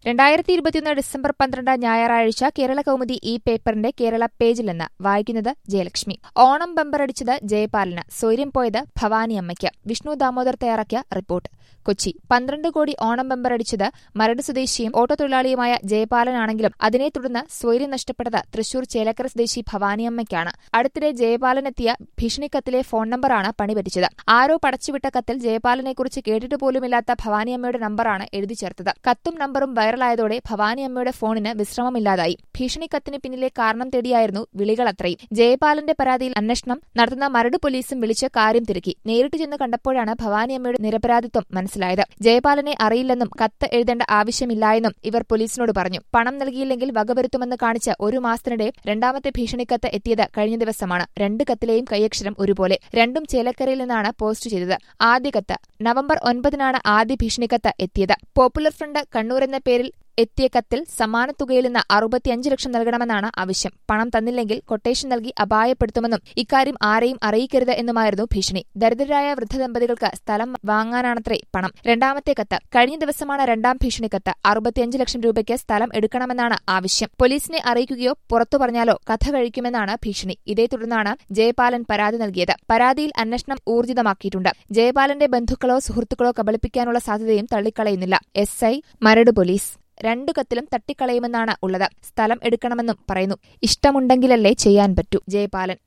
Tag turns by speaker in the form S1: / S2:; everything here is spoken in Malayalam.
S1: രണ്ടായിരത്തി ഇരുപത്തിയൊന്ന് ഡിസംബർ പന്ത്രണ്ട് ഞായറാഴ്ച കേരള കൗമുദി ഈ പേപ്പറിന്റെ കേരള പേജിൽ നിന്ന് വായിക്കുന്നത് ജയലക്ഷ്മി ഓണം ബമ്പറടിച്ചത് ജയപാലന് സ്വൈര്യം പോയത് ഭവാനിയമ്മയ്ക്ക് വിഷ്ണു ദാമോദർ തയ്യാറാക്കിയ റിപ്പോർട്ട് കൊച്ചി പന്ത്രണ്ട് കോടി ഓണം ബമ്പറടിച്ചത് മരട് സ്വദേശിയും ഓട്ടോ തൊഴിലാളിയുമായ ജയപാലനാണെങ്കിലും അതിനെ തുടർന്ന് സ്വൈര്യം നഷ്ടപ്പെട്ടത് തൃശൂർ ചേലക്കര സ്വദേശി ഭവാനിയമ്മയ്ക്കാണ് അടുത്തിടെ ജയപാലനെത്തിയ ഭീഷണിക്കത്തിലെ ഫോൺ നമ്പറാണ് പണിപറ്റിച്ചത് ആരോ പടച്ചുവിട്ട കത്തിൽ ജയപാലനെക്കുറിച്ച് കേട്ടിട്ട് പോലുമില്ലാത്ത ഭവാനിയമ്മയുടെ നമ്പറാണ് എഴുതി ചേർത്തത് കത്തും നമ്പറും വൈറലായതോടെ ഭവാനിയമ്മയുടെ ഫോണിന് വിശ്രമമില്ലാതായി ഭീഷണിക്കത്തിന് പിന്നിലെ കാരണം തേടിയായിരുന്നു വിളികളത്രയും ജയപാലന്റെ പരാതിയിൽ അന്വേഷണം നടത്തുന്ന മരട് പോലീസും വിളിച്ച് കാര്യം തിരക്കി നേരിട്ട് ചെന്ന് കണ്ടപ്പോഴാണ് ഭവാനിയമ്മയുടെ നിരപരാധിത്വം മനസ്സിലായത് ജയപാലനെ അറിയില്ലെന്നും കത്ത് എഴുതേണ്ട ആവശ്യമില്ലായെന്നും ഇവർ പോലീസിനോട് പറഞ്ഞു പണം നൽകിയില്ലെങ്കിൽ വകവരുത്തുമെന്ന് കാണിച്ച് ഒരു മാസത്തിനിടെ രണ്ടാമത്തെ ഭീഷണിക്കത്ത് എത്തിയത് കഴിഞ്ഞ ദിവസമാണ് രണ്ട് കത്തിലെയും കൈയക്ഷരം ഒരുപോലെ രണ്ടും ചേലക്കരയിൽ നിന്നാണ് പോസ്റ്റ് ചെയ്തത് ആദ്യ കത്ത് നവംബർ ഒൻപതിനാണ് ആദ്യ ഭീഷണിക്കത്ത് എത്തിയത് പോപ്പുലർ ഫ്രണ്ട് കണ്ണൂർ എന്ന പേരിൽ എത്തിയ കത്തിൽ സമാന തുകയിൽ നിന്ന് അറുപത്തിയഞ്ച് ലക്ഷം നൽകണമെന്നാണ് ആവശ്യം പണം തന്നില്ലെങ്കിൽ കൊട്ടേഷൻ നൽകി അപായപ്പെടുത്തുമെന്നും ഇക്കാര്യം ആരെയും അറിയിക്കരുത് എന്നുമായിരുന്നു ഭീഷണി ദരിദ്രരായ വൃദ്ധദമ്പതികൾക്ക് സ്ഥലം വാങ്ങാനാണത്രേ പണം രണ്ടാമത്തെ കത്ത് കഴിഞ്ഞ ദിവസമാണ് രണ്ടാം ഭീഷണി കത്ത് അറുപത്തിയഞ്ച് ലക്ഷം രൂപയ്ക്ക് സ്ഥലം എടുക്കണമെന്നാണ് ആവശ്യം പോലീസിനെ അറിയിക്കുകയോ പുറത്തു പറഞ്ഞാലോ കഥ കഴിക്കുമെന്നാണ് ഭീഷണി ഇതേ തുടർന്നാണ് ജയപാലൻ പരാതി നൽകിയത് പരാതിയിൽ അന്വേഷണം ഊർജിതമാക്കിയിട്ടുണ്ട് ജയപാലന്റെ ബന്ധുക്കളോ സുഹൃത്തുക്കളോ കബളിപ്പിക്കാനുള്ള സാധ്യതയും തള്ളിക്കളയുന്നില്ല എസ് ഐ മരട് പോലീസ് രണ്ടു കത്തിലും തട്ടിക്കളയുമെന്നാണ് ഉള്ളത് സ്ഥലം എടുക്കണമെന്നും പറയുന്നു ഇഷ്ടമുണ്ടെങ്കിലല്ലേ ചെയ്യാൻ പറ്റൂ ജയപാലൻ